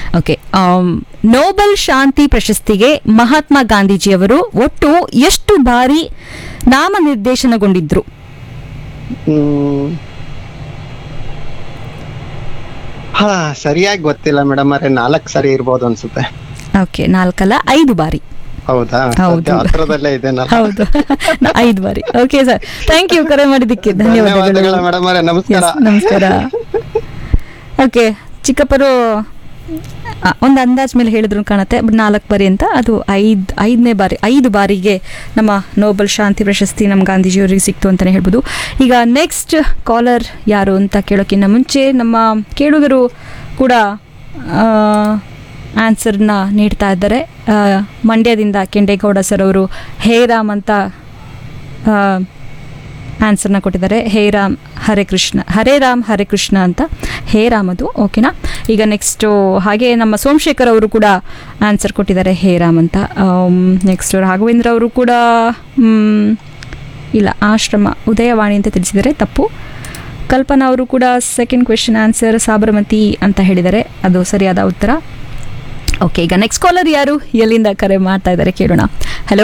Okay Nobel ಶಾಂತಿ ಪ್ರಶಸ್ತಿಗೆ ಮಹಾತ್ಮ ಗಾಂಧೀಜಿಯವರು ಒಟ್ಟು ಎಷ್ಟು ಬಾರಿ ನಾಮನಿರ್ದೇಶನಗೊಂಡಿದ್ರು ಹ್ಮ್ ಹಾ ಸರಿಯಾಗಿ ಗೊತ್ತಿಲ್ಲ ಮೇಡಮ್ ಅರೆ ನಾಲ್ಕು ಸರಿ ಇರ್ಬೋದು ಅನ್ಸುತ್ತೆ ಓಕೆ ನಾಲ್ಕಲ್ಲ ಐದು ಬಾರಿ ಹೌದಾ ಹೌದು. ಸದ್ಯ ಹತ್ರದಲ್ಲೇ ಇದೆ ಹೌದು ಐದು ಬಾರಿ ಓಕೆ ಸರ್ ಥ್ಯಾಂಕ್ ಯು ಕರೆ ಮಾಡಿದ್ದಕ್ಕೆ ಧನ್ಯವಾದಗಳು ಧನ್ಯವಾದಗಳು ಮೇಡಮ್ ಅವರೇ ನಮಸ್ಕಾರ Yes, ನಮಸ್ಕಾರ ಓಕೆ ಚಿಕ್ಕಪ್ಪರು ಆ, ಒಂದು ಅಂದಾಜ್ ಮೇಲೆ ಹೇಳಿದ್ರು ಕಾಣುತ್ತೆ ಬಟ್ ನಾಲ್ಕು ಬಾರಿ ಅಂತ ಅದು ಐದು ಐದನೇ ಬಾರಿ ಐದು ಬಾರಿಗೆ ನಮ್ಮ ನೋಬೆಲ್ ಶಾಂತಿ ಪ್ರಶಸ್ತಿ ನಮ್ಮ ಗಾಂಧೀಜಿಯವರಿಗೆ ಸಿಕ್ತು ಅಂತಲೇ ಹೇಳ್ಬೋದು ಈಗ ನೆಕ್ಸ್ಟ್ ಕಾಲರ್ ಯಾರು ಅಂತ ಕೇಳೋಕ್ಕಿಂತ ಮುಂಚೆ ನಮ್ಮ ಕೇಳುಗರು ಕೂಡ ಆನ್ಸರ್ನ ನೀಡ್ತಾ ಇದ್ದಾರೆ ಆ, ಮಂಡ್ಯದಿಂದ ಕೆಂಡೇಗೌಡ ಸರ್ ಅವರು ಹೇ ರಾಮ್ ಅಂತ ಆ, ಆನ್ಸರ್ನ ಕೊಟ್ಟಿದ್ದಾರೆ ಹೇ ರಾಮ್ ಹರೇ ಕೃಷ್ಣ ಹರೇ ರಾಮ್ ಹರೇ ಕೃಷ್ಣ ಅಂತ ಹೇ ರಾಮ್ ಅದು ಓಕೆನಾ ಈಗ ನೆಕ್ಸ್ಟು ಹಾಗೆ ನಮ್ಮ ಸೋಮಶೇಖರ್ ಅವರು ಕೂಡ ಆನ್ಸರ್ ಕೊಟ್ಟಿದ್ದಾರೆ ಹೇ ರಾಮ್ ಅಂತ ನೆಕ್ಸ್ಟ್ ರಾಘವೇಂದ್ರ ಅವರು ಕೂಡ ಮ್, ಇಲ್ಲ ಆಶ್ರಮ ಉದಯವಾಣಿ ಅಂತ ತಿಳಿಸಿದ್ದಾರೆ ತಪ್ಪು ಕಲ್ಪನಾ ಅವರು ಕೂಡ ಸೆಕೆಂಡ್ ಕ್ವೆಶನ್ ಆನ್ಸರ್ ಸಾಬರಮತಿ ಅಂತ ಹೇಳಿದ್ದಾರೆ ಅದು ಸರಿಯಾದ ಉತ್ತರ ಓಕೆ ಈಗ ನೆಕ್ಸ್ಟ್ ಕಾಲರ್ ಯಾರು ಎಲ್ಲಿಂದ ಕರೆ ಮಾಡ್ತಾ ಇದ್ದಾರೆ ಕೇಳೋಣ ಹಲೋ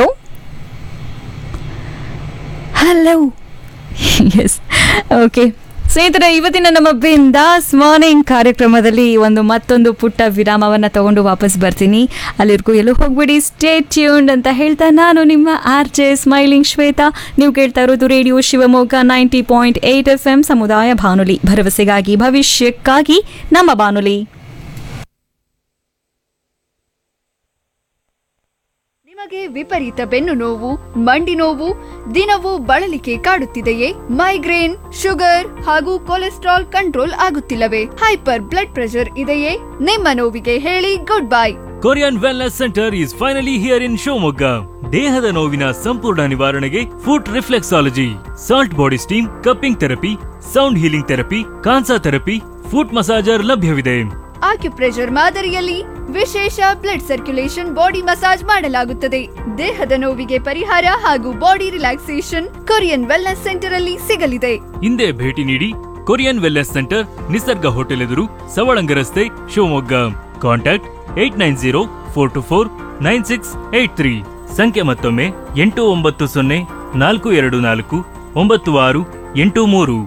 ಹಲೋ ಎಸ್ ಓಕೆ ಸ್ನೇಹಿತರೆ ಇವತ್ತಿನ ನಮ್ಮ ಬಿಂದಾಸ್ ಮಾರ್ನಿಂಗ್ ಕಾರ್ಯಕ್ರಮದಲ್ಲಿ ಒಂದು ಮತ್ತೊಂದು ಪುಟ್ಟ ವಿರಾಮವನ್ನು ತಗೊಂಡು ವಾಪಸ್ ಬರ್ತೀನಿ ಅಲ್ಲಿರ್ಗೂ ಎಲ್ಲೂ ಹೋಗ್ಬಿಡಿ ಸ್ಟೇ ಟ್ಯೂನ್ಡ್ ಅಂತ ಹೇಳ್ತಾ ನಾನು ನಿಮ್ಮ ಆರ್ ಜೆ ಸ್ಮೈಲಿಂಗ್ ಶ್ವೇತಾ ನೀವು ಕೇಳ್ತಾ ಇರೋದು radio Shivamogga ninety point eight F M ಸಮುದಾಯ ಬಾನುಲಿ ಭರವಸೆಗಾಗಿ ಭವಿಷ್ಯಕ್ಕಾಗಿ ನಮ್ಮ ಬಾನುಲಿ ನಿಮಗೆ ವಿಪರೀತ ಬೆನ್ನು ನೋವು ಮಂಡಿ ನೋವು ದಿನವೂ ಬಳಲಿಕೆ ಕಾಡುತ್ತಿದೆಯೇ ಮೈಗ್ರೇನ್ ಶುಗರ್ ಹಾಗೂ ಕೊಲೆಸ್ಟ್ರಾಲ್ ಕಂಟ್ರೋಲ್ ಆಗುತ್ತಿಲ್ಲವೇ ಹೈಪರ್ ಬ್ಲಡ್ ಪ್ರೆಷರ್ ಇದೆಯೇ ನಿಮ್ಮ ನೋವಿಗೆ ಹೇಳಿ good bye Korean wellness centre is finally here in Shivamogga ದೇಹದ ನೋವಿನ ಸಂಪೂರ್ಣ ನಿವಾರಣೆಗೆ foot reflexology salt body steam cupping therapy sound healing therapy kansa therapy foot massager ಲಭ್ಯವಿದೆ ಆಕ್ಯುಪ್ರೆಷರ್ ಮಾದರಿಯಲ್ಲಿ ವಿಶೇಷ ಬ್ಲಡ್ ಸರ್ಕ್ಯುಲೇಷನ್ ಬಾಡಿ ಮಸಾಜ್ ಮಾಡಲಾಗುತ್ತದೆ ದೇಹದ ನೋವಿಗೆ ಪರಿಹಾರ ಹಾಗೂ body relaxation Korean wellness centre ಅಲ್ಲಿ ಸಿಗಲಿದೆ ಹಿಂದೆ ಭೇಟಿ ನೀಡಿ Korean wellness centre Nisarga hotel ಎದುರು ಸವಳಂಗ ರಸ್ತೆ Shivamogga contact eight nine zero four two four nine six eight three ಸಂಖ್ಯೆ ಮತ್ತೊಮ್ಮೆ ಎಂಟು ಒಂಬತ್ತು ಸೊನ್ನೆ ನಾಲ್ಕು ಎರಡು ನಾಲ್ಕು ಒಂಬತ್ತು ಆರು ಎಂಟು ಮೂರು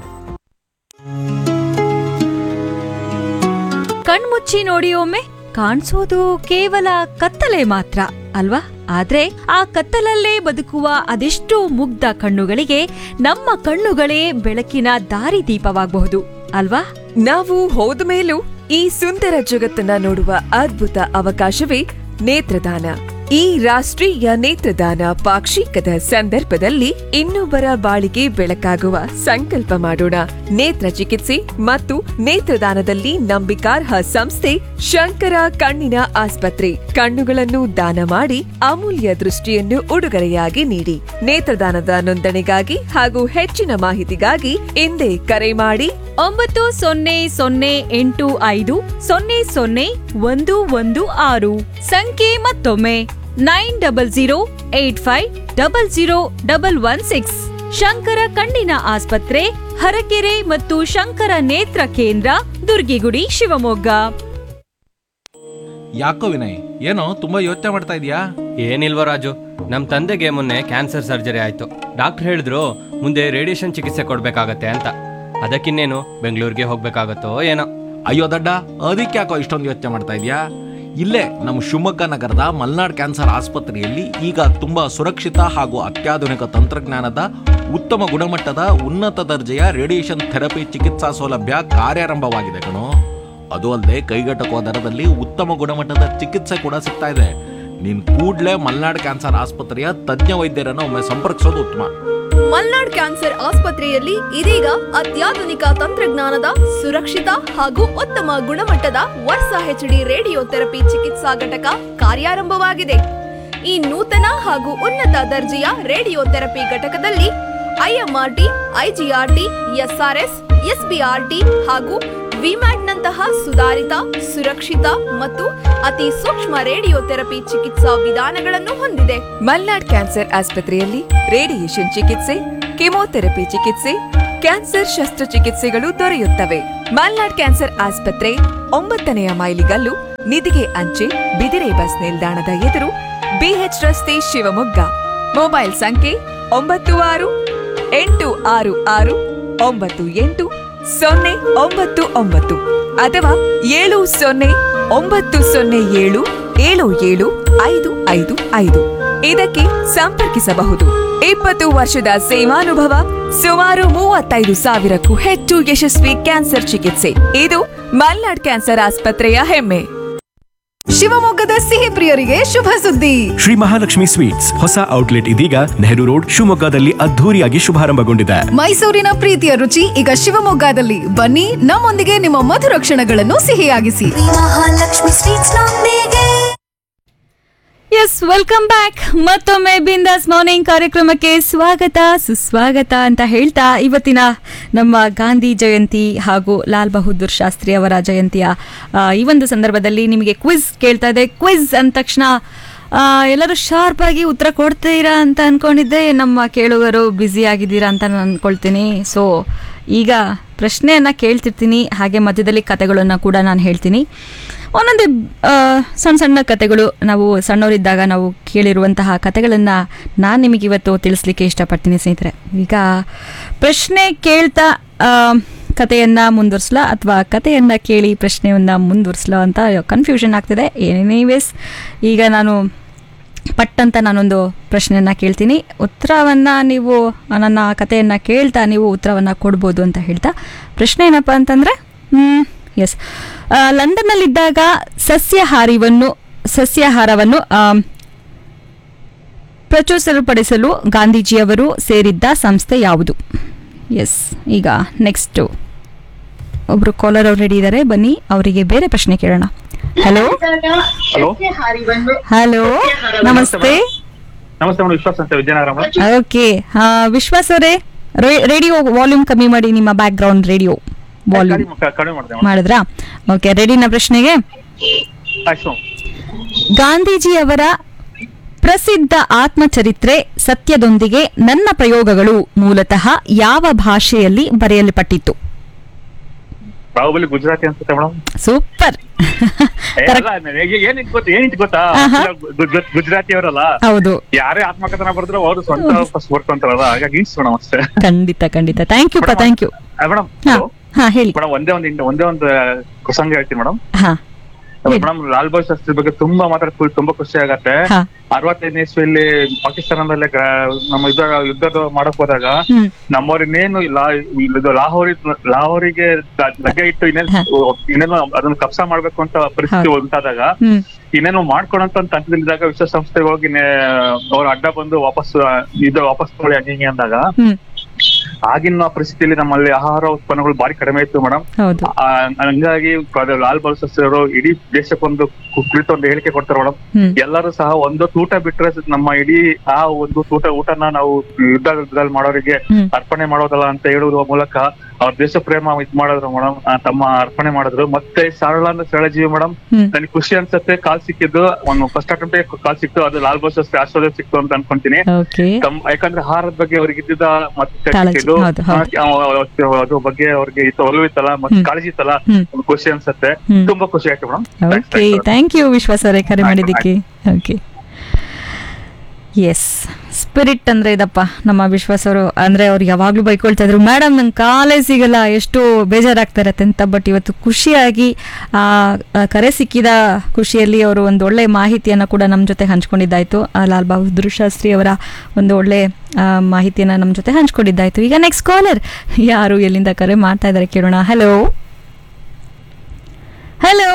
ಕಣ್ಮುಚ್ಚಿ ನೋಡಿ ಒಮ್ಮೆ ಕಾಣಿಸೋದು ಕೇವಲ ಕತ್ತಲೆ ಮಾತ್ರ ಅಲ್ವಾ ಆದ್ರೆ ಆ ಕತ್ತಲಲ್ಲೇ ಬದುಕುವ ಅದೆಷ್ಟೋ ಮುಗ್ಧ ಕಣ್ಣುಗಳಿಗೆ ನಮ್ಮ ಕಣ್ಣುಗಳೇ ಬೆಳಕಿನ ದಾರಿದೀಪವಾಗಬಹುದು ಅಲ್ವಾ ನಾವು ಹೋದ ಮೇಲೂ ಈ ಸುಂದರ ಜಗತ್ತನ್ನ ನೋಡುವ ಅದ್ಭುತ ಅವಕಾಶವೇ ನೇತ್ರದಾನ ಈ ರಾಷ್ಟ್ರೀಯ ನೇತ್ರದಾನ ಪಾಕ್ಷಿಕದ ಸಂದರ್ಭದಲ್ಲಿ ಇನ್ನೊಬ್ಬರ ಬಾಳಿಗೆ ಬೆಳಕಾಗುವ ಸಂಕಲ್ಪ ಮಾಡೋಣ ನೇತ್ರ ಚಿಕಿತ್ಸೆ ಮತ್ತು ನೇತ್ರದಾನದಲ್ಲಿ ನಂಬಿಕಾರ್ಹ ಸಂಸ್ಥೆ ಶಂಕರ ಕಣ್ಣಿನ ಆಸ್ಪತ್ರೆ ಕಣ್ಣುಗಳನ್ನು ದಾನ ಮಾಡಿ ಅಮೂಲ್ಯ ದೃಷ್ಟಿಯನ್ನು ಉಡುಗೊರೆಯಾಗಿ ನೀಡಿ ನೇತ್ರದಾನದ ನೋಂದಣಿಗಾಗಿ ಹಾಗೂ ಹೆಚ್ಚಿನ ಮಾಹಿತಿಗಾಗಿ ಹಿಂದೆ ಕರೆ ಮಾಡಿ ಒಂಬತ್ತು ಸೊನ್ನೆ ಸೊನ್ನೆ ಎಂಟು ಐದು ಸೊನ್ನೆ ಸೊನ್ನೆ ಒಂದು ಒಂದು ಆರು ಸಂಖ್ಯೆ ಮತ್ತೊಮ್ಮೆ nine double zero eight five double zero double one six Shankara ಕಣ್ಣಿನ ಆಸ್ಪತ್ರೆ ಹರಕೆರೆ ಮತ್ತು ಶಂಕರ ನೇತ್ರ ಕೇಂದ್ರ ದುರ್ಗಿಗುಡಿ ಶಿವಮೊಗ್ಗ ಯಾಕೋ ವಿನಯ್ ಏನೋ ತುಂಬಾ ಯೋಚನೆ ಮಾಡ್ತಾ ಇದೀಯಾ ಏನಿಲ್ವ ರಾಜು ನಮ್ಮ ತಂದೆಗೆ ಮೊನ್ನೆ ಕ್ಯಾನ್ಸರ್ ಸರ್ಜರಿ ಆಯ್ತು ಡಾಕ್ಟರ್ ಹೇಳಿದ್ರು ಮುಂದೆ ರೇಡಿಯೇಷನ್ ಚಿಕಿತ್ಸೆ ಕೊಡ್ಬೇಕಾಗತ್ತೆ ಅಂತ ಅದಕ್ಕಿನ್ನೇನು ಬೆಂಗಳೂರಿಗೆ ಹೋಗ್ಬೇಕಾಗತ್ತೋ ಏನೋ ಅಯ್ಯೋ ದಡ್ಡ ಅದಕ್ಕೆ ಯಾಕೋ ಇಷ್ಟೊಂದು ಯೋಚನೆ ಮಾಡ್ತಾ ಇದೀಯಾ ಇಲ್ಲೇ ನಮ್ಮ ಶಿವಮೊಗ್ಗ ನಗರದ ಮಲ್ನಾಡ್ ಕ್ಯಾನ್ಸರ್ ಆಸ್ಪತ್ರೆಯಲ್ಲಿ ಈಗ ತುಂಬಾ ಸುರಕ್ಷಿತ ಹಾಗೂ ಅತ್ಯಾಧುನಿಕ ತಂತ್ರಜ್ಞಾನದ ಉತ್ತಮ ಗುಣಮಟ್ಟದ ಉನ್ನತ ದರ್ಜೆಯ ರೇಡಿಯೇಷನ್ ಥೆರಪಿ ಚಿಕಿತ್ಸಾ ಸೌಲಭ್ಯ ಕಾರ್ಯಾರಂಭವಾಗಿದೆ ಕಣೋ ಅದು ಅಲ್ಲದೆ ಕೈಗೆಟಕುವ ದರದಲ್ಲಿ ಉತ್ತಮ ಗುಣಮಟ್ಟದ ಚಿಕಿತ್ಸೆ ಕೂಡ ಸಿಗ್ತಾ ಇದೆ ನೀನ್ ಕೂಡ್ಲೇ ಮಲ್ನಾಡ್ ಕ್ಯಾನ್ಸರ್ ಆಸ್ಪತ್ರೆಯ ತಜ್ಞ ವೈದ್ಯರನ್ನು ಒಮ್ಮೆ ಸಂಪರ್ಕಿಸೋದು ಉತ್ತಮ ಮಲ್ನಾಡ್ ಕ್ಯಾನ್ಸರ್ ಆಸ್ಪತ್ರೆಯಲ್ಲಿ ಇದೀಗ ಅತ್ಯಾಧುನಿಕ ತಂತ್ರಜ್ಞಾನದ ಸುರಕ್ಷಿತ ಹಾಗೂ ಉತ್ತಮ ಗುಣಮಟ್ಟದ ವರ್ಷ ಹೆಚ್ಡಿ ರೇಡಿಯೋ ಥೆರಪಿ ಚಿಕಿತ್ಸಾ ಘಟಕ ಕಾರ್ಯಾರಂಭವಾಗಿದೆ ಈ ನೂತನ ಹಾಗೂ ಉನ್ನತ ದರ್ಜೆಯ ರೇಡಿಯೋ ಥೆರಪಿ ಘಟಕದಲ್ಲಿ ಐಎಂಆರ್ಟಿ ಐಜಿಆರ್ಟಿ ಎಸ್ಆರ್ಎಸ್ ಎಸ್ಬಿಆರ್ಟಿ ಹಾಗೂ ವಿಮ್ಯಾಟ್ನಂತಹ ಸುಧಾರಿತ ಸುರಕ್ಷಿತ ಮತ್ತು ಅತಿ ಸೂಕ್ಷ್ಮ ರೇಡಿಯೋ ಥೆರಪಿ ಚಿಕಿತ್ಸಾ ವಿಧಾನಗಳನ್ನು ಹೊಂದಿದೆ ಮಲ್ನಾಡ್ ಕ್ಯಾನ್ಸರ್ ಆಸ್ಪತ್ರೆಯಲ್ಲಿ ರೇಡಿಯೇಷನ್ ಚಿಕಿತ್ಸೆ ಕೆಮೊಥೆರಪಿ ಚಿಕಿತ್ಸೆ ಕ್ಯಾನ್ಸರ್ ಶಸ್ತ್ರಚಿಕಿತ್ಸೆಗಳು ದೊರೆಯುತ್ತವೆ ಮಲ್ನಾಡ್ ಕ್ಯಾನ್ಸರ್ ಆಸ್ಪತ್ರೆ ಒಂಬತ್ತನೆಯ ಮೈಲಿಗಲ್ಲು ನಿಧಿಗೆ ಅಂಚೆ ಬಿದಿರೆ ಬಸ್ ನಿಲ್ದಾಣದ ಎದುರು ಬಿಎಚ್ ರಸ್ತೆ ಶಿವಮೊಗ್ಗ ಮೊಬೈಲ್ ಸಂಖ್ಯೆ ಒಂಬತ್ತು ಆರು ಎಂಟು ಆರು ಆರು ಒಂಬತ್ತು ಎಂಟು ಸೊನ್ನೆ ಒಂಬತ್ತು ಒಂಬತ್ತು ಅಥವಾ ಏಳು ಸೊನ್ನೆ ಒಂಬತ್ತು ಸೊನ್ನೆ ಏಳು ಏಳು ಏಳು ಐದು ಐದು ಐದು ಇದಕ್ಕೆ ಸಂಪರ್ಕಿಸಬಹುದು ಇಪ್ಪತ್ತು ವರ್ಷದ ಸೇವಾನುಭವ ಸುಮಾರು ಮೂವತ್ತೈದು ಸಾವಿರಕ್ಕೂ ಹೆಚ್ಚು ಯಶಸ್ವಿ ಕ್ಯಾನ್ಸರ್ ಚಿಕಿತ್ಸೆ ಇದು ಮಲ್ನಾಡ್ ಕ್ಯಾನ್ಸರ್ ಆಸ್ಪತ್ರೆಯ ಹೆಮ್ಮೆ ಶಿವಮೊಗ್ಗದ ಸಿಹಿ ಪ್ರಿಯರಿಗೆ ಶುಭ ಸುದ್ದಿ ಶ್ರೀ ಮಹಾಲಕ್ಷ್ಮಿ ಸ್ವೀಟ್ಸ್ ಹೊಸ ಔಟ್ಲೆಟ್ ಇದೀಗ ನೆಹರು ರೋಡ್ ಶಿವಮೊಗ್ಗದಲ್ಲಿ ಅದ್ಧೂರಿಯಾಗಿ ಶುಭಾರಂಭಗೊಂಡಿದೆ ಮೈಸೂರಿನ ಪ್ರೀತಿಯ ರುಚಿ ಈಗ ಶಿವಮೊಗ್ಗದಲ್ಲಿ ಬನ್ನಿ ನಮ್ಮೊಂದಿಗೆ ನಿಮ್ಮ ಮಧುರ ಕ್ಷಣಗಳನ್ನು ಸಿಹಿಯಾಗಿಸಿ ಮಹಾಲಕ್ಷ್ಮಿ ಸ್ವೀಟ್ಸ್ ನೊಂದಿಗೆ ಎಸ್ ವೆಲ್ಕಮ್ ಬ್ಯಾಕ್ ಮತ್ತೊಮ್ಮೆ ಬಿಂದಾಸ್ ಮಾರ್ನಿಂಗ್ ಕಾರ್ಯಕ್ರಮಕ್ಕೆ ಸ್ವಾಗತ ಸುಸ್ವಾಗತ ಅಂತ ಹೇಳ್ತಾ ಇವತ್ತಿನ ನಮ್ಮ ಗಾಂಧಿ ಜಯಂತಿ ಹಾಗೂ ಲಾಲ್ ಬಹದ್ದೂರ್ ಶಾಸ್ತ್ರಿ ಅವರ ಜಯಂತಿಯ ಆ, ಈ ಒಂದು ಸಂದರ್ಭದಲ್ಲಿ ನಿಮಗೆ ಕ್ವಿಜ್ ಕೇಳ್ತಾ ಇದೆ ಕ್ವಿಜ್ ಅಂದ ತಕ್ಷಣ ಆ, ಎಲ್ಲರೂ ಶಾರ್ಪ್ ಆಗಿ ಉತ್ತರ ಕೊಡ್ತೀರಾ ಅಂತ ಅನ್ಕೊಂಡಿದ್ದೆ ನಮ್ಮ ಕೇಳುಗರು ಬ್ಯುಸಿ ಆಗಿದ್ದೀರಾ ಅಂತ ನಾನು ಅನ್ಕೊಳ್ತೀನಿ ಸೊ ಈಗ ಪ್ರಶ್ನೆಯನ್ನ ಕೇಳ್ತಿರ್ತೀನಿ ಹಾಗೆ ಮಧ್ಯದಲ್ಲಿ ಕತೆಗಳನ್ನು ಕೂಡ ನಾನು ಹೇಳ್ತೀನಿ ಒಂದೊಂದೇ ಆ, ಸಣ್ಣ ಸಣ್ಣ ಕತೆಗಳು ನಾವು ಸಣ್ಣವರಿದ್ದಾಗ ನಾವು ಕೇಳಿರುವಂತಹ ಕತೆಗಳನ್ನು ನಾನು ನಿಮಗೆ ಇವತ್ತು ತಿಳಿಸ್ಲಿಕ್ಕೆ ಇಷ್ಟಪಡ್ತೀನಿ ಸ್ನೇಹಿತರೆ ಈಗ ಪ್ರಶ್ನೆ ಕೇಳ್ತಾ ಆ, ಕತೆಯನ್ನ ಮುಂದುವರಿಸ್ಲಾ ಅಥವಾ ಕತೆಯನ್ನ ಕೇಳಿ ಪ್ರಶ್ನೆಯನ್ನ ಮುಂದುವರಿಸ್ಲಾ ಅಂತ ಕನ್ಫ್ಯೂಷನ್ ಆಗ್ತಿದೆ ಎನಿವೇಸ್ ಈಗ ನಾನು ಪಟ್ ಅಂತ ನಾನೊಂದು ಪ್ರಶ್ನೆಯನ್ನ ಕೇಳ್ತೀನಿ ಉತ್ತರವನ್ನು ನೀವು ನನ್ನ ಕಥೆಯನ್ನು ಕೇಳ್ತಾ ನೀವು ಉತ್ತರವನ್ನು ಕೊಡ್ಬೋದು ಅಂತ ಹೇಳ್ತಾ ಪ್ರಶ್ನೆ ಏನಪ್ಪ ಅಂತಂದರೆ ಎಸ್ ಲಂಡನ್ನಲ್ಲಿದ್ದಾಗ ಸಸ್ಯಾಹಾರಿವನ್ನು ಸಸ್ಯಾಹಾರವನ್ನು ಆ, ಪ್ರಚುರಪಡಿಸಲು ಗಾಂಧೀಜಿಯವರು ಸೇರಿದ್ದ ಸಂಸ್ಥೆ ಯಾವುದು ಎಸ್ ಈಗ ನೆಕ್ಸ್ಟು ಒಬ್ರು ಕಾಲರ್ ಅವ್ರು ರೆಡಿ ಇದ್ದಾರೆ ಬನ್ನಿ ಅವರಿಗೆ ಬೇರೆ ಪ್ರಶ್ನೆ ಕೇಳೋಣ ಹಲೋ ಹಲೋ ಹಲೋ ನಮಸ್ತೆ ನಮಸ್ತೆ ಮೇಡಮ್ ವಿಶ್ವಾಸ್ ಅಂತ ವಿಜಯನಗರ ಮೇಡಮ್ ಓಕೆ ವಿಶ್ವಾಸ್ ಅವರೇ ರೇಡಿಯೋ ವಾಲ್ಯೂಮ್ ಕಮ್ಮಿ ಮಾಡಿ ನಿಮ್ಮ ಬ್ಯಾಕ್ ಗ್ರೌಂಡ್ ರೇಡಿಯೋ ವಾಲ್ಯೂಮ್ ಕಡಿಮೆ ಕಡಿಮೆ ಮಾಡಿದೆ ಮೇಡಮ್ ಮಾಡಿದ್ರಾ ಓಕೆ ರೆಡಿನ ಪ್ರಶ್ನೆಗೆ ಆಯ್ತು ಗಾಂಧೀಜಿಯವರ ಪ್ರಸಿದ್ಧ ಆತ್ಮಚರಿತ್ರೆ ಸತ್ಯದೊಂದಿಗೆ ನನ್ನ ಪ್ರಯೋಗಗಳು ಮೂಲತಃ ಯಾವ ಭಾಷೆಯಲ್ಲಿ ಬರೆಯಲ್ಪಟ್ಟಿತ್ತು ಬಾಹುಬಲಿ ಗುಜರಾತಿ ಅನ್ಸುತ್ತೆ ಮೇಡಮ್ ಸೂಪರ್ ಏನಿದ್ ಗೊತ್ತಾ ಏನಿದ್ ಗೊತ್ತಾ ಆಹಾ. ಗುಜ- ಗುಜರಾತಿ ಅವರಲ್ಲ ಹೌದು ಯಾರೇ ಆತ್ಮಕಥನ ಬರೆದ್ರು ಅವರು ಸ್ವಂತ ಫಸ್ಟ್ ಬರ್ಕೊಂತಾರಲ್ಲ ಹಾಗಾಗಿ ಇನ್ಸ್ ಮೇಡಮ್ ಅಷ್ಟೇ ಖಂಡಿತ ಖಂಡಿತ ಥ್ಯಾಂಕ್ ಯು ಪಾ ಥ್ಯಾಂಕ್ ಯು ಮೇಡಮ್ ಹಾ ಹಾ ಹೇಳಿ ಮೇಡಮ್ ಒಂದೇ ಒಂದು ಇಂಡ- ಒಂದೇ ಒಂದು ಪ್ರಸಂಗ ಹೇಳ್ತೀನಿ ಮೇಡಮ್ ಹಾ ಹೇಳಿ. ಮೇಡಮ್ ಲಾಲ್ ಬಹದ್ದೂರ್ ಶಾಸ್ತ್ರಿ ಬಗ್ಗೆ ತುಂಬಾ ಮಾತಾಡ್ತೀವಿ ತುಂಬಾ ಖುಷಿ ಆಗತ್ತೆ ಹಾ ಅರವತ್ತೈದನೇ ಇಸ್ವಿಯಲ್ಲಿ ಪಾಕಿಸ್ತಾನದಲ್ಲೇ ಗ- ನಮ್ಮ ಯುದ್ಧ ಯುದ್ಧದ ಮಾಡಕ್ ಹೋದಾಗ ಹ್ಮ್ ನಮ್ಮವ್ರು ಇನ್ನೇನು ಲಾ- ಇದು ಲಾಹೋರಿ ಲಾಹೋರಿಗೆ ದ- ಲಗ್ಗೆ ಇಟ್ಟು ಇನ್ನೇನು ಹಾ. ಇನ್ನೇನು ಅದನ್ನ ಕಬ್ಸಾ ಮಾಡ್ಬೇಕು ಅಂತ ಪರಿಸ್ಥಿತಿ ಉಂಟಾದಾಗ ಹ್ಮ್ ಇನ್ನೇನು ಮಾಡ್ಕೊಳಂತ ಒಂದು ತಂತ್ರದಲ್ಲಿದ್ದಾಗ ವಿಶ್ವಸಂಸ್ಥೆಗೆ ಹೋಗಿ ಅವ್ರ ಅಡ್ಡ ಬಂದು ವಾಪಸ್ ಇದು ವಾಪಸ್ ತೊಗೊಳ್ಳಿ ಹಂಗೆ ಹಿಂಗೆ ಅಂದಾಗ ಹ್ಮ್ ಆಗಿನ ಪರಿಸ್ಥಿತಿಯಲ್ಲಿ ನಮ್ಮಲ್ಲಿ ಆಹಾರ ಉತ್ಪನ್ನಗಳು ಬಾರಿ ಕಡಿಮೆ ಇತ್ತು ಮೇಡಮ್ ಹೌದು ಹಂಗಾಗಿ ಪ್ರ- ಲಾಲ್ ಬಹದ್ದೂರ್ ಶಾಸ್ತ್ರಿ ಅವರು ಇಡೀ ದೇಶಕ್ಕೊಂದು ಕು- ಕುರಿತು ಒಂದು ಹೇಳಿಕೆ ಕೊಡ್ತಾರೆ ಮೇಡಮ್ ಹ್ಮ್ ಎಲ್ಲರೂ ಸಹ ಒಂದು ಊಟ ಬಿಟ್ರೆ ನಮ್ಮ ಇಡೀ ಆ ಒಂದು ಊಟ ಊಟನ ನಾವು ಯುದ್ಧ ಯುದ್ಧದಲ್ಲಿ ಮಾಡೋರಿಗೆ ಹ್ಮ್ ಅರ್ಪಣೆ ಮಾಡೋದಲ್ಲ ಅಂತ ಹೇಳುವ ಮೂಲಕ ಅವ್ರ ದೇಶ ಪ್ರೇಮ ಇದ್ ಮಾಡಿದ್ರು ಮೇಡಮ್ ತಮ್ಮ ಅರ್ಪಣೆ ಮಾಡಿದ್ರು ಮತ್ತೆ ಸರಳ ಅಂದ್ರೆ ಸರಳ ಜೀವಿ ಮೇಡಮ್ ಹ್ಮ್ ನನಗೆ ಖುಷಿ ಅನ್ಸತ್ತೆ ಕಾಲ್ ಸಿಕ್ಕಿದ್ದು ಒಂದು ಫಸ್ಟ್ ಅಟೆಂಪ್ಟ್ ಕಾಲ್ ಸಿಕ್ತು ಅದು ಲಾಲ್ ಬಹದ್ದೂರ್ ಶಾಸ್ತ್ರಿ ಆಶೀರ್ವಾದ ಸಿಕ್ತು ಅಂತ ಅನ್ಕೊಂತೀನಿ ಓಕೆ ತಮ್ಮ ಯಾಕಂದ್ರೆ ಆಹಾರದ ಬಗ್ಗೆ ಅವ್ರಿಗೆ ಇದ್ದಿದ್ದ ಮತ್ತೆ ಕಾಳಜಿ, ಇದು ಹೌದು, ಹೌದು. ಆ, ಅದ್ರ ಬಗ್ಗೆ ಅವ್ರಿಗೆ ಇತ್ತು ಒಲವು ಇತ್ತಲ್ಲ ಮತ್ತೆ ಹ್ಮ್. ಕಾಳಜಿ ಇತ್ತಲ್ಲ ಹ್ಮ್. ಒಂದು ಖುಷಿ ಅನ್ಸತ್ತೆ ಹ್ಮ್. ತುಂಬಾ ಖುಷಿ ಆಯ್ತು ಮೇಡಮ್ ಓಕೆ ಥ್ಯಾಂಕ್ ಯು ವಿಶ್ವಾಸ ಅವರೇ ಕರೆ ಮಾಡಿದ್ದಕ್ಕೆ ಓಕೆ ಎಸ್ ಸ್ಪಿರಿಟ್ ಅಂದ್ರೆ ಇದಪ್ಪ ನಮ್ಮ ವಿಶ್ವಾಸ ಅವರು ಅಂದ್ರೆ ಅವ್ರು ಯಾವಾಗ್ಲೂ ಬೈಕೊಳ್ತಾ ಇದ್ರು ಮೇಡಮ್ ನಂಗೆ ಕಾಲೇ ಸಿಗಲ್ಲ ಎಷ್ಟು ಬೇಜಾರಾಗ್ತಾ ಇರತ್ತೆ ಅಂತ ಬಟ್ ಇವತ್ತು ಖುಷಿಯಾಗಿ ಆ ಆ ಕರೆ ಸಿಕ್ಕಿದ ಖುಷಿಯಲ್ಲಿ ಅವರು ಒಂದು ಒಳ್ಳೆ ಮಾಹಿತಿಯನ್ನು ಕೂಡ ನಮ್ಮ ಜೊತೆ ಹಂಚ್ಕೊಂಡಿದ್ದಾಯ್ತು ಆ ಲಾಲ್ ಬಹದ್ದೂರ್ ಶಾಸ್ತ್ರಿ ಅವರ ಒಂದು ಒಳ್ಳೆ ಆ, ಮಾಹಿತಿಯನ್ನ ನಮ್ಮ ಜೊತೆ ಹಂಚ್ಕೊಂಡಿದ್ದಾಯ್ತು ಈಗ ನೆಕ್ಸ್ಟ್ ಕಾಲರ್ ಯಾರು ಎಲ್ಲಿಂದ ಕರೆ ಮಾಡ್ತಾ ಇದ್ದಾರೆ ಕೇಳೋಣ ಹಲೋ ಹಲೋ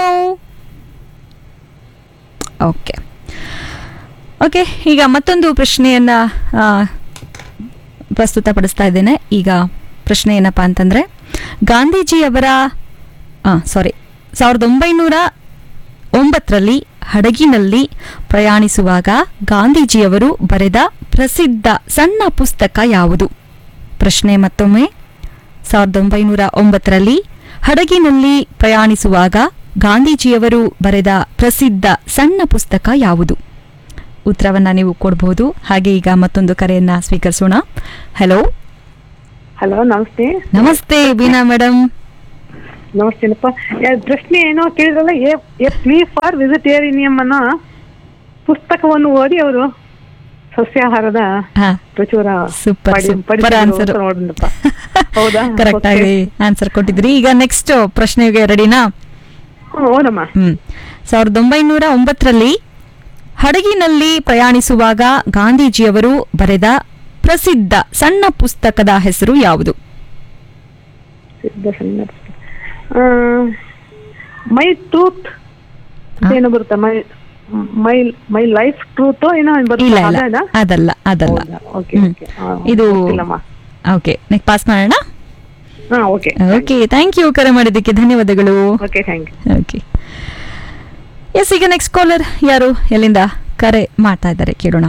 ಓಕೆ ಓಕೆ ಈಗ ಮತ್ತೊಂದು ಪ್ರಶ್ನೆಯನ್ನ ಆ, ಪ್ರಸ್ತುತಪಡಿಸ್ತಾ ಇದ್ದೇನೆ ಈಗ ಪ್ರಶ್ನೆ ಏನಪ್ಪ ಅಂತಂದ್ರೆ ಗಾಂಧೀಜಿಯವರ ಸಾರಿ ಸಾವಿರದ ಒಂಬೈನೂರ ಒಂಬತ್ತರಲ್ಲಿ ಹಡಗಿನಲ್ಲಿ ಪ್ರಯಾಣಿಸುವಾಗ ಗಾಂಧೀಜಿಯವರು ಬರೆದ ಪ್ರಸಿದ್ಧ ಸಣ್ಣ ಪುಸ್ತಕ ಯಾವುದು ಪ್ರಶ್ನೆ ಮತ್ತೊಮ್ಮೆ ಸಾವಿರದ ಒಂಬೈನೂರ ಒಂಬತ್ತರಲ್ಲಿ ಹಡಗಿನಲ್ಲಿ ಪ್ರಯಾಣಿಸುವಾಗ ಗಾಂಧೀಜಿಯವರು ಬರೆದ ಪ್ರಸಿದ್ಧ ಸಣ್ಣ ಪುಸ್ತಕ ಯಾವುದು ಉತ್ತರವನ್ನ ನೀವು ಕೊಡಬಹುದು ಹಾಗೆ ಈಗ ಮತ್ತೊಂದು ಕರೆಯನ್ನ ಸ್ವೀಕರಿಸೋಣ ಹಲೋ ಹಲೋ ನಮಸ್ತೆ ನಮಸ್ತೆ ಬೀನಾ ಮೇಡಮ್ ನಮಸ್ತೆನಪ್ಪ ಯಾ- ಪ್ರಶ್ನೆ ಏನೋ ಕೇಳಿದ್ರಲ್ಲ ಎ ಪ್ಲೀ ಫಾರ್ ವೆಜಿಟೇರಿಯನಿಯಂ ಅನ್ನೋ ಪುಸ್ತಕವನ್ನು ಓದಿ ಅವರು ಸಸ್ಯಾಹಾರದ ಹಾ ಪ್ರಚುರ ಸೂಪರ್ ಪಡಿ- ಸೂಪರ್ ಪಡಿಸಿದ್ರು ಆನ್ಸರ್ ಅಂತ ನೋಡಿದ್ನಪ್ಪ. ಹೌದಾ ಕರೆಕ್ಟ್ Okay. ಆಗಿ ಆನ್ಸರ್ ಕೊಟ್ಟಿದ್ರಿ ಈಗ ನೆಕ್ಸ್ಟ್ ಪ್ರಶ್ನೆಗೆ ರೆಡಿನಾ ಹ್ಮ್, ಹೌದಮ್ಮ ಹ್ಮ್ ಸಾವಿರದ ಒಂಬೈನೂರ ಒಂಬತ್ತರಲ್ಲಿ ಹಡಗಿನಲ್ಲಿ ಪ್ರಯಾಣಿಸುವಾಗ ಗಾಂಧೀಜಿಯವರು ಬರೆದ ಪ್ರಸಿದ್ಧ ಸಣ್ಣ ಪುಸ್ತಕದ ಹೆಸರು ಯಾವುದು ಸಿದ್ಧ ಸಣ್ಣ ಪುಸ್ತಕ. ಆ, ಮೈ ಟ್ರೂತ್ ಏನೋ ಬರುತ್ತೆ ಮೈ ಮೈ ಮೈ ಲೈಫ್ ಟ್ರೂತ್ ಏನೋ ಇಲ್ಲ ಬರುತ್ತೆ ಇಲ್ಲ ಅದೇನಾ? ಅದಲ್ಲ ಅದಲ್ಲ ಓಕೆ ಹ್ಮ್. ಓಕೆ ಆ, ಇದು ಗೊತ್ತಿಲ್ಲಮ್ಮ. ಓಕೆ ನೆಕ್ಸ್ಟ್ ಪಾಸ್ ಮಾಡೋಣ ಹಾ ಓಕೆ ಓಕೆ ಥ್ಯಾಂಕ್ ಯು ಕರೆ ಮಾಡಿದ್ದಕ್ಕೆ ಧನ್ಯವಾದಗಳು okay thank you okay yes ಈಗ ನೆಕ್ಸ್ಟ್ ಕಾಲರ್ ಯಾರು ಎಲ್ಲಿಂದ ಕರೆ ಮಾಡ್ತಾ ಇದ್ದಾರೆ ಕೇಳೋಣ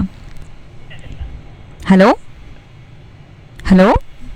ಹಲೋ ಹಲೋ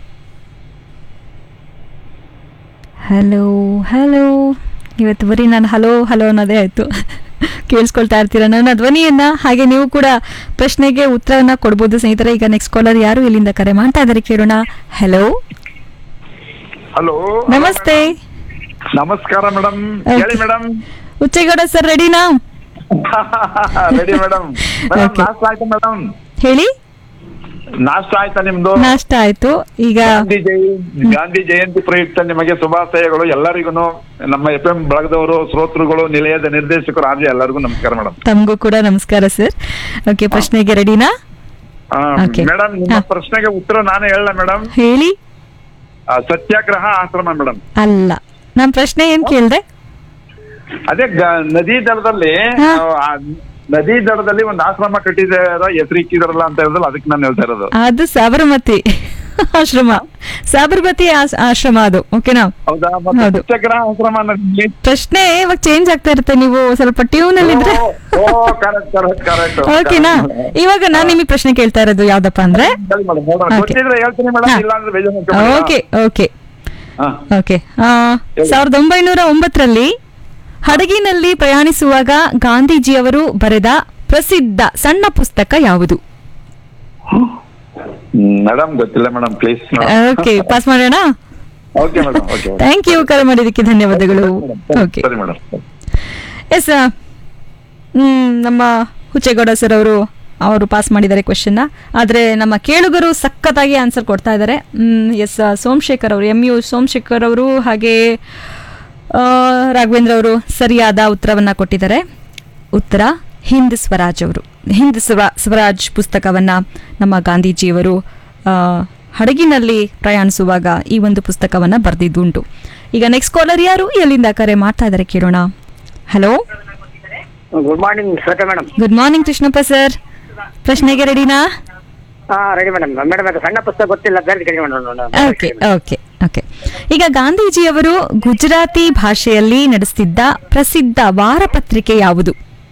ಹಲೋ ಹಲೋ ಇವತ್ತು ಬರೀ ನಾನು ಹಲೋ ಹಲೋ ಅನ್ನೋದೇ ಆಯಿತು ಕೇಳಿಸ್ಕೊಳ್ತಾ ಇರ್ತೀರ ನನ್ನ ಧ್ವನಿಯನ್ನ ಹಾಗೆ ನೀವು ಕೂಡ ಪ್ರಶ್ನೆಗೆ ಉತ್ತರವನ್ನ ಕೊಡ್ಬೋದು ಸ್ನೇಹಿತರೆ ಈಗ ನೆಕ್ಸ್ಟ್ ಕಾಲರ್ ಯಾರು ಇಲ್ಲಿಂದ ಕರೆ ಮಾಡ್ತಾ ಇದ್ದಾರೆ ಕೇಳೋಣ ಹಲೋ ಹಲೋ ನಮಸ್ತೆ ನಮಸ್ಕಾರ ಮೇಡಮ್ Okay. ಹೇಳಿ ಮೇಡಮ್ ಉಚ್ಚೇಗೌಡ ಸರ್ ರೆಡಿನಾ ರೆಡಿ ಮೇಡಮ್ ಮೇಡಮ್ Okay. ನಾಷ್ಟ ಆಯ್ತಾ ಮೇಡಮ್ ಹೇಳಿ ನಾಷ್ಟ ಆಯ್ತಾ ನಿಮ್ದು ನಾಷ್ಟ ಆಯ್ತು ಈಗ ಗಾಂಧಿ ಜಯ ಗಾಂಧಿ ಜಯಂತಿ ಪ್ರಯುಕ್ತ ನಿಮಗೆ ಶುಭಾಶಯಗಳು ಎಲ್ಲರಿಗೂ ನಮ್ಮ ಎಫ್ ಎಂ ಬಳಗದವರು ಶ್ರೋತೃಗಳು ನಿಲಯದ ನಿರ್ದೇಶಕರು ಆರ್ಜಿ ಎಲ್ಲರಿಗೂ ನಮಸ್ಕಾರ ಮೇಡಮ್ ತಮಗೂ ಕೂಡ ನಮಸ್ಕಾರ ಸರ್ ಓಕೆ ಪ್ರಶ್ನೆಗೆ ರೆಡಿನಾ Okay. ಮೇಡಮ್ ನಿಮ್ಮ ಪ್ರಶ್ನೆಗೆ ಉತ್ತರ ನಾನೇ ಹೇಳ ಮೇಡಮ್ ಹೇಳಿ ಸತ್ಯಾಗ್ರಹ ಆಶ್ರಮ ಮೇಡಮ್ ಅಲ್ಲ ನಾನ್ ಪ್ರಶ್ನೆ ಏನ್ ಕೇಳ್ದೆ ಅದೇ ಗ- ನದಿ ದಡದಲ್ಲಿ ಆ, ನದಿ ದಡದಲ್ಲಿ ಒಂದು ಆಶ್ರಮ ಕಟ್ಟಿದಾರ ಹೆಸರು ಇಕ್ಕಿದಾರಲ್ಲ ಅಂತ ಹೇಳಿದ್ರಲ್ಲ ಅದಕ್ಕೆ ನಾನು ಹೇಳ್ತಾ ಇರೋದು ಅದು ಸಾಬರಮತಿ ಆಶ್ರಮ ಸಾಬರಮತಿ ಆಸ್- ಆಶ್ರಮ ಅದು ಓಕೆನಾ ಹೌದಾ ಮತ್ತೆ ಹೌದು. ಸತ್ಯಾಗ್ರಹ ಆಶ್ರಮ ಅನ್ನೋದು ಪ್ರಶ್ನೆ ಇವಾಗ ಚೇಂಜ್ ಆಗ್ತಾ ಇರುತ್ತೆ ನೀವು ಸ್ವಲ್ಪ ಟ್ಯೂನ್ ಅಲ್ಲಿ ಇದ್ರೆ ಓ ಕರೆಕ್ಟ್ ಕರೆಕ್ಟ್ ಕರೆಕ್ಟ್ ಓಕೆನಾ ಇವಾಗ ನಾನ್ ನಿಮಗೆ ಪ್ರಶ್ನೆ ಕೇಳ್ತಾ ಇರೋದು ಯಾವ್ದಪ್ಪ ಅಂದ್ರೆ Okay. ಗೊತ್ತಿದ್ರೆ ಹೇಳ್ತೀನಿ ಮೇಡಮ್ ಇಲ್ಲ ಅಂದ್ರೆ ಬೇಜಾರ್ ಮಾಡ್ಕೊಬೇಡಿ. ಓಕೆ ಓಕೆ ಹಾ. ಓಕೆ ಸಾವಿರದ ಒಂಬೈನೂರ ಒಂಬತ್ತರಲ್ಲಿ ಹಡಗಿನಲ್ಲಿ ಪ್ರಯಾಣಿಸುವಾಗ ಗಾಂಧೀಜಿಯವರು ಬರೆದ ಪ್ರಸಿದ್ಧ ಸಣ್ಣ ಪುಸ್ತಕ ಯಾವುದು ಮೇಡಮ್ ಗೊತ್ತಿಲ್ಲ ಮೇಡಮ್ ಪ್ಲೀಸ್ ಓಕೆ ಪಾಸ್ ಮಾಡೋಣ okay madam okay thank you ಕರೆ ಮಾಡಿದ್ದಕ್ಕೆ ಧನ್ಯವಾದಗಳು ಓಕೆ ಸರಿ ಮೇಡಮ್ ಎಸ್ ನಮ್ಮ ಹುಚ್ಚೇಗೌಡ ಸರ್ ಅವರು ಅವರು ಪಾಸ್ ಮಾಡಿದ್ದಾರೆ ಕ್ವೆಶನ್ನ ಆದರೆ ನಮ್ಮ ಕೇಳುಗರು ಸಖತ್ತಾಗಿ ಆನ್ಸರ್ ಕೊಡ್ತಾ ಇದ್ದಾರೆ ಎಸ್ ಸೋಮಶೇಖರ್ ಅವರು ಎಂ ಯು ಸೋಮಶೇಖರ್ ಅವರು ಹಾಗೆ ಆ, ರಾಘವೇಂದ್ರ ಅವರು ಸರಿಯಾದ ಉತ್ತರವನ್ನು ಕೊಟ್ಟಿದ್ದಾರೆ ಉತ್ತರ ಹಿಂದ್ ಸ್ವರಾಜ್ ಅವರು ಹಿಂದ್ ಸ್ವ ಸ್ವರಾಜ್ ಪುಸ್ತಕವನ್ನು ನಮ್ಮ ಗಾಂಧೀಜಿಯವರು ಆ, ಹಡಗಿನಲ್ಲಿ ಪ್ರಯಾಣಿಸುವಾಗ ಈ ಒಂದು ಪುಸ್ತಕವನ್ನು ಬರೆದಿದ್ದುಂಟು ಈಗ ನೆಕ್ಸ್ಟ್ ಕಾಲರ್ ಯಾರು ಎಲ್ಲಿಂದ ಕರೆ ಮಾಡ್ತಾ ಇದ್ದಾರೆ ಕೇಳೋಣ hello good morning Shweta madam good morning Krishnappa sir ಪ್ರಶ್ನೆಗೆ ರೆಡಿನಾ ಹಾ ರೆಡಿ ಮೇಡಮ್ ಮೇಡಮ್ ಅದು ಸಣ್ಣ ಪುಸ್ತಕ ಗೊತ್ತಿಲ್ಲ ಬೇರೆ ಕಡೆ ಮೇಡಮ್ ಓಕೆ ಓಕೆ ಓಕೆ ಈಗ ಗಾಂಧೀಜಿಯವರು ಗುಜರಾತಿ ಭಾಷೆಯಲ್ಲಿ ನಡೆಸ್ತಿದ್ದ ಪ್ರಸಿದ್ಧ ವಾರಪತ್ರಿಕೆ ಯಾವುದು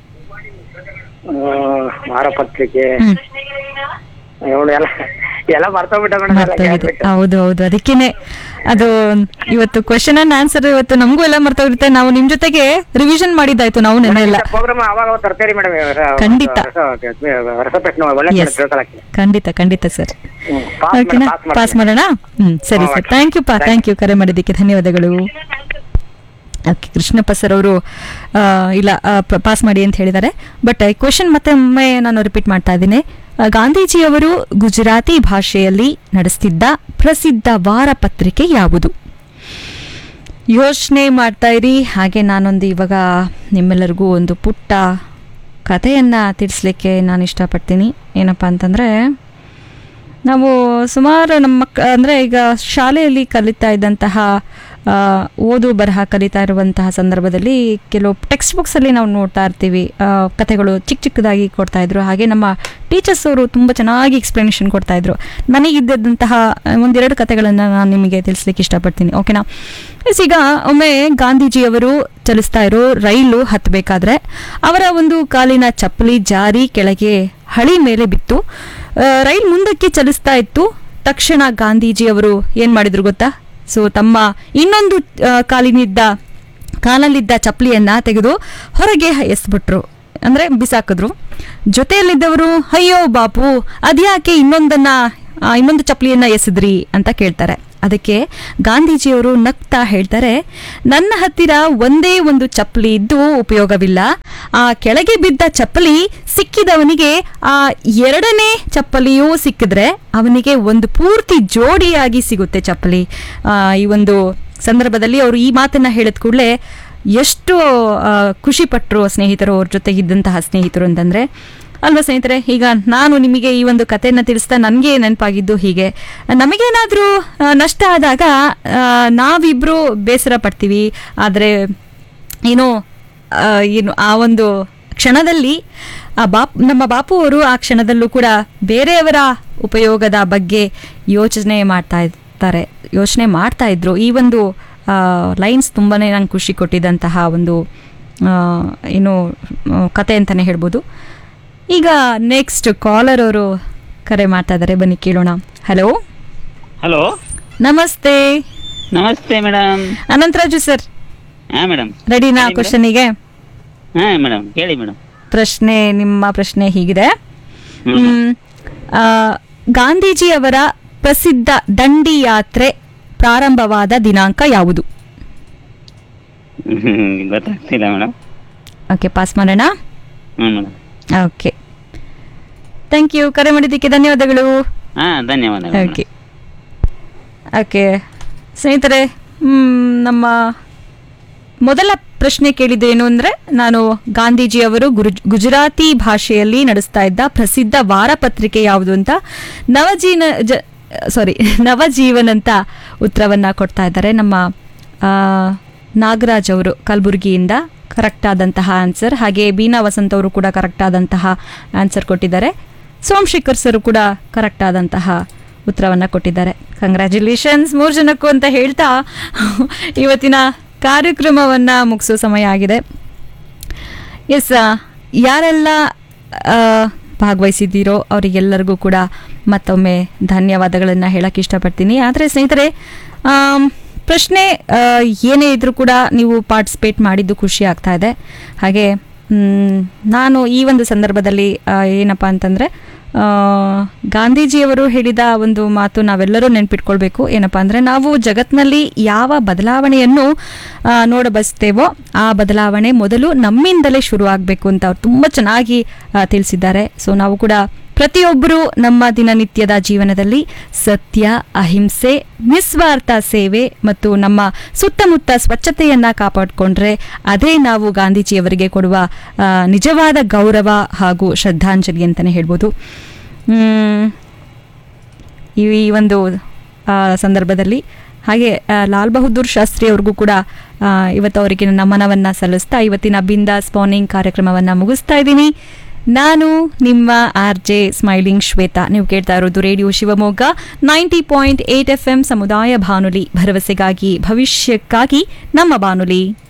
ವಾರಪತ್ರಿಕೆ ಇವಳು ಎಲ್ಲ ಎಲ್ಲ ಮರ್ತೋಗ್ಬಿಟ್ಟ ಮೇಡಮ್ ಮರ್ತೋಗಿದೆ ಹೌದು ಹೌದು ಅದಕ್ಕೇನೆ ಅದು ಇವತ್ತು ಕ್ವೆಶನ್ ಅಂಡ್ ಆನ್ಸರ್ ಇವತ್ತು ನಮಗೂ ಎಲ್ಲ ಮರ್ತೋಗಿರುತ್ತೆ ನಾವು ನಿಮ್ ಜೊತೆಗೆ ರಿವಿಷನ್ ಮಾಡಿದ್ದಾಯ್ತು ನಾವು ನೆನ್ನೆ ಎಲ್ಲ ಪ್ರೋಗ್ರಾಮ್ ಅವಾಗ ಅವಾಗ ತರ್ತೀರಿ ಮೇಡಮ್ ಖಂಡಿತ. ರಸಪ್ರಶ್ನೆ ಒಳ್ಳೆ Yes. ತಿಳ್ಕೊಳಕ್ಕೆ ಖಂಡಿತ ಖಂಡಿತ ಸರ್ ಪಾಸ್ ಓಕೆನಾ ಮಾಡ್- ಪಾಸ್ ಪಾಸ್ ಮಾಡೋಣ ಹ್ಮ್ ಸರಿ ಹಾ, ಸರ್ ಓಕೆ. ಥ್ಯಾಂಕ್ ಯು ಪಾ ಥ್ಯಾಂಕ್ ಯು ಕರೆ ಮಾಡಿದ್ದಕ್ಕೆ ಧನ್ಯವಾದಗಳು ಓಕೆ ಕೃಷ್ಣಪ್ಪ ಸರ್ ಅವರು ಆ, ಇಲ್ಲ ಪಾಸ್ ಮಾಡಿ ಅಂತ ಹೇಳಿದ್ದಾರೆ ಬಟ್ ಈ ಕ್ವಶನ್ ಮತ್ತೆ ಒಮ್ಮೆ ನಾನು ರಿಪೀಟ್ ಮಾಡ್ತಾ ಇದ್ದೀನಿ ಆ, ಗಾಂಧೀಜಿಯವರು ಗುಜರಾತಿ ಭಾಷೆಯಲ್ಲಿ ನಡೆಸ್ತಿದ್ದ ಪ್ರಸಿದ್ಧ ವಾರಪತ್ರಿಕೆ ಯಾವುದು ಯೋಚನೆ ಮಾಡ್ತಾ ಇರಿ ಹಾಗೆ ನಾನೊಂದು ಇವಾಗ ನಿಮ್ಮೆಲ್ಲರಿಗೂ ಒಂದು ಪುಟ್ಟ ಕಥೆಯನ್ನು ತಿಳಿಸ್ಲಿಕ್ಕೆ ನಾನು ಇಷ್ಟಪಡ್ತೀನಿ ಏನಪ್ಪ ಅಂತಂದರೆ ನಾವು ಸುಮಾರು ನಮ್ಮ ಮಕ್ ಅಂದರೆ ಈಗ ಶಾಲೆಯಲ್ಲಿ ಕಲಿತಾ ಇದ್ದಂತಹ ಆ, ಓದು ಬರಹ ಕಲಿತಾ ಇರುವಂತಹ ಸಂದರ್ಭದಲ್ಲಿ ಕೆಲವು ಟೆಕ್ಸ್ಟ್ ಬುಕ್ಸಲ್ಲಿ ನಾವು ನೋಡ್ತಾ ಇರ್ತೀವಿ ಆ, ಕಥೆಗಳು ಚಿಕ್ಕ ಚಿಕ್ಕದಾಗಿ ಕೊಡ್ತಾ ಇದ್ರು ಹಾಗೆ ನಮ್ಮ ಟೀಚರ್ಸ್ ಅವರು ತುಂಬ ಚೆನ್ನಾಗಿ ಎಕ್ಸ್ಪ್ಲನೇಷನ್ ಕೊಡ್ತಾ ಇದ್ರು ನನಗಿದ್ದಂತಹ ಒಂದೆರಡು ಕಥೆಗಳನ್ನು ನಾನು ನಿಮಗೆ ತಿಳಿಸ್ಲಿಕ್ಕೆ ಇಷ್ಟಪಡ್ತೀನಿ ಓಕೆನಾ ಎಸ್ ಈಗ ಒಮ್ಮೆ ಗಾಂಧೀಜಿಯವರು ಚಲಿಸ್ತಾ ಇರೋ ರೈಲು ಹತ್ತಬೇಕಾದ್ರೆ ಅವರ ಒಂದು ಕಾಲಿನ ಚಪ್ಪಲಿ ಜಾರಿ ಕೆಳಗೆ ಹಳಿ ಮೇಲೆ ಬಿತ್ತು ಆ, ರೈಲ್ ಮುಂದಕ್ಕೆ ಚಲಿಸ್ತಾ ಇತ್ತು ತಕ್ಷಣ ಗಾಂಧೀಜಿಯವರು ಏನು ಮಾಡಿದ್ರು ಗೊತ್ತಾ ಸೊ ತಮ್ಮ ಇನ್ನೊಂದು ಆ, ಕಾಲಿನಿದ್ದ ಕಾಲಲ್ಲಿದ್ದ ಚಪ್ಪಲಿಯನ್ನ ತೆಗೆದು ಹೊರಗೆ ಎಸ್ಬಿಟ್ರು ಅಂದ್ರೆ ಬಿಸಾಕಿದ್ರು ಜೊತೆಯಲ್ಲಿದ್ದವರು ಅಯ್ಯೋ ಬಾಪು ಅದ್ಯಾಕೆ ಇನ್ನೊಂದನ್ನ ಆ, ಇನ್ನೊಂದು ಚಪ್ಪಲಿಯನ್ನ ಎಸೆದ್ರಿ ಅಂತ ಕೇಳ್ತಾರೆ ಅದಕ್ಕೆ ಗಾಂಧೀಜಿಯವರು ನಗ್ತಾ ಹೇಳ್ತಾರೆ ನನ್ನ ಹತ್ತಿರ ಒಂದೇ ಒಂದು ಚಪ್ಪಲಿ ಇದ್ದು ಉಪಯೋಗವಿಲ್ಲ ಆ ಕೆಳಗೆ ಬಿದ್ದ ಚಪ್ಪಲಿ ಸಿಕ್ಕಿದವನಿಗೆ ಆ ಎರಡನೇ ಚಪ್ಪಲಿಯೂ ಸಿಕ್ಕಿದ್ರೆ ಅವನಿಗೆ ಒಂದು ಪೂರ್ತಿ ಜೋಡಿಯಾಗಿ ಸಿಗುತ್ತೆ ಚಪ್ಪಲಿ ಆ, ಈ ಒಂದು ಸಂದರ್ಭದಲ್ಲಿ ಅವರು ಈ ಮಾತನ್ನ ಹೇಳಿದ ಕೂಡಲೇ ಎಷ್ಟು ಆ, ಖುಷಿ ಪಟ್ಟರು ಸ್ನೇಹಿತರು ಅವ್ರ ಜೊತೆ ಇದ್ದಂತಹ ಸ್ನೇಹಿತರು ಅಂತಂದ್ರೆ ಅಲ್ವಾ ಸ್ನೇಹಿತರೆ ಈಗ ನಾನು ನಿಮಗೆ ಈ ಒಂದು ಕಥೆಯನ್ನು ತಿಳಿಸ್ತಾ ನನಗೆ ನೆನಪಾಗಿದ್ದು ಹೀಗೆ ನಮಗೇನಾದರೂ ನಷ್ಟ ಆದಾಗ ಆ, ನಾವಿಬ್ರು ಬೇಸರ ಪಡ್ತೀವಿ ಆದರೆ ಏನು ಆ, ಏನು ಆ ಒಂದು ಕ್ಷಣದಲ್ಲಿ ಆ ಬಾಪ್ ನಮ್ಮ ಬಾಪು ಅವರು ಆ ಕ್ಷಣದಲ್ಲೂ ಕೂಡ ಬೇರೆಯವರ ಉಪಯೋಗದ ಬಗ್ಗೆ ಯೋಚನೆ ಮಾಡ್ತಾ ಇರ್ತಾರೆ ಯೋಚನೆ ಮಾಡ್ತಾ ಇದ್ರು ಈ ಒಂದು ಲೈನ್ಸ್ ತುಂಬಾ ನಂಗೆ ಖುಷಿ ಕೊಟ್ಟಿದ್ದಂತಹ ಒಂದು ಆ, ಏನು ಆ, ಕತೆ ಅಂತಲೇ ಹೇಳ್ಬೋದು ಈಗ ನೆಕ್ಸ್ಟ್ ಕಾಲರ್ ಅವರು ಕರೆ ಮಾಡ್ತಾ ಇದ್ದಾರೆ ಬನ್ನಿ ಕೇಳೋಣ ಹಲೋ ಹಲೋ ನಮಸ್ತೆ ನಮಸ್ತೆ ಮೇಡಮ್ ಅನಂತರಾಜು ಸರ್ ಹಾ ಮೇಡಮ್ ರೆಡಿನಾ ಕ್ವಶನಿಗೆ ಹಾ ಮೇಡಮ್ ಹೇಳಿ ಮೇಡಮ್ ಪ್ರಶ್ನೆ ನಿಮ್ಮ ಪ್ರಶ್ನೆ ಹೀಗಿದೆ ಹ್ಮ್, ಆ, ಗಾಂಧೀಜಿಯವರ ಪ್ರಸಿದ್ಧ ದಂಡಿ ಯಾತ್ರೆ ಪ್ರಾರಂಭವಾದ ದಿನಾಂಕ ಯಾವುದು ಗೊತ್ತಾಗ್ತಿಲ್ಲ ಮೇಡಮ್ ಓಕೆ ಪಾಸ್ ಮಾಡೋಣ ಹ್ಞೂ ಮೇಡಮ್ ಓಕೆ ಥ್ಯಾಂಕ್ ಯು ಕರೆ ಮಾಡಿದ್ದಕ್ಕೆ ಧನ್ಯವಾದಗಳು ಹಾ ಧನ್ಯವಾದ ಓಕೆ ಓಕೆ ಸ್ನೇಹಿತರೆ ಮ್, ನಮ್ಮ ಮೊದಲ ಪ್ರಶ್ನೆ ಕೇಳಿದ್ದು ಏನು ಅಂದರೆ ನಾನು ಗಾಂಧೀಜಿಯವರು ಗುರು ಗುಜರಾತಿ ಭಾಷೆಯಲ್ಲಿ ನಡೆಸ್ತಾ ಇದ್ದ ಪ್ರಸಿದ್ಧ ವಾರಪತ್ರಿಕೆ ಯಾವುದು ಅಂತ ನವಜೀನ ಜ ಸಾರಿ ನವಜೀವನ್ ಅಂತ ಉತ್ತರವನ್ನು ಕೊಡ್ತಾ ಇದ್ದಾರೆ ನಮ್ಮ ಆ, ನಾಗರಾಜ್ ಅವರು ಕಲಬುರಗಿಯಿಂದ ಕರೆಕ್ಟ್ ಆದಂತಹ ಆನ್ಸರ್ ಹಾಗೆ ಬೀನಾ ವಸಂತ್ ಅವರು ಕೂಡ ಕರೆಕ್ಟ್ ಆದಂತಹ ಆನ್ಸರ್ ಕೊಟ್ಟಿದ್ದಾರೆ ಸೋಮಶೇಖರ್ ಸರ್ ಕೂಡ ಕರೆಕ್ಟ್ ಆದಂತಹ ಉತ್ತರವನ್ನು ಕೊಟ್ಟಿದ್ದಾರೆ ಕಂಗ್ರ್ಯಾಚುಲೇಷನ್ಸ್ ಮೂರು ಜನಕ್ಕೂ ಅಂತ ಹೇಳ್ತಾ ಇವತ್ತಿನ ಕಾರ್ಯಕ್ರಮವನ್ನು ಮುಗಿಸೋ ಸಮಯ ಆಗಿದೆ ಎಸ್ ಯಾರೆಲ್ಲ ಆ, ಭಾಗವಹಿಸಿದ್ದೀರೋ ಅವರಿಗೆಲ್ಲರಿಗೂ ಕೂಡ ಮತ್ತೊಮ್ಮೆ ಧನ್ಯವಾದಗಳನ್ನು ಹೇಳಕ್ಕೆ ಇಷ್ಟಪಡ್ತೀನಿ ಆದರೆ ಸ್ನೇಹಿತರೆ ಆಮ್, ಪ್ರಶ್ನೆ ಆ, ಏನೇ ಇದ್ರೂ ಕೂಡ ನೀವು ಪಾರ್ಟಿಸಿಪೇಟ್ ಮಾಡಿದ್ದು ಖುಷಿ ಆಗ್ತಾ ಇದೆ ಹಾಗೆ ಮ್, ನಾನು ಈ ಒಂದು ಸಂದರ್ಭದಲ್ಲಿ ಆ, ಏನಪ್ಪ ಅಂತಂದರೆ ಗಾಂಧೀಜಿಯವರು ಹೇಳಿದ ಒಂದು ಮಾತು ನಾವೆಲ್ಲರೂ ನೆನ್ಪಿಟ್ಕೊಳ್ಬೇಕು ಏನಪ್ಪ ಅಂದರೆ ನಾವು ಜಗತ್ತಿನಲ್ಲಿ ಯಾವ ಬದಲಾವಣೆಯನ್ನು ಆ, ನೋಡ ಬಯಸ್ತೇವೋ ಆ ಬದಲಾವಣೆ ಮೊದಲು ನಮ್ಮಿಂದಲೇ ಶುರು ಆಗಬೇಕು ಅಂತ ಅವ್ರು ತುಂಬ ಚೆನ್ನಾಗಿ ಆ, ತಿಳಿಸಿದ್ದಾರೆ ಸೊ ನಾವು ಕೂಡ ಪ್ರತಿಯೊಬ್ಬರು ನಮ್ಮ ದಿನನಿತ್ಯದ ಜೀವನದಲ್ಲಿ ಸತ್ಯ ಅಹಿಂಸೆ ನಿಸ್ವಾರ್ಥ ಸೇವೆ ಮತ್ತು ನಮ್ಮ ಸುತ್ತಮುತ್ತ ಸ್ವಚ್ಛತೆಯನ್ನ ಕಾಪಾಡಿಕೊಂಡ್ರೆ ಅದೇ ನಾವು ಗಾಂಧೀಜಿಯವರಿಗೆ ಕೊಡುವ ಆ, ನಿಜವಾದ ಗೌರವ ಹಾಗೂ ಶ್ರದ್ಧಾಂಜಲಿ ಅಂತಲೇ ಹೇಳ್ಬೋದು ಮ್, ಈ ಈ ಒಂದು ಆ, ಸಂದರ್ಭದಲ್ಲಿ ಹಾಗೆ ಆ, ಲಾಲ್ ಬಹದ್ದೂರ್ ಶಾಸ್ತ್ರಿ ಅವ್ರಿಗೂ ಕೂಡ ಆ, ಇವತ್ತು ಅವರಿಗೆ ನಮನವನ್ನು ಸಲ್ಲಿಸ್ತಾ ಇವತ್ತಿನ ಬಿಂದಾಸ್ ಸ್ಪಾನಿಂಗ್ ಕಾರ್ಯಕ್ರಮವನ್ನು ಮುಗಿಸ್ತಾ ಇದ್ದೀನಿ ನಾನು ನಿಮ್ಮ ಆರ್ ಜೆ ಸ್ಮೈಲಿಂಗ್ ಶ್ವೇತಾ ನೀವು ಕೇಳ್ತಾ ಇರೋದು radio Shivamogga ninety point eight F M ಸಮುದಾಯ ಬಾನುಲಿ ಭರವಸೆಗಾಗಿ ಭವಿಷ್ಯಕ್ಕಾಗಿ ನಮ್ಮ ಬಾನುಲಿ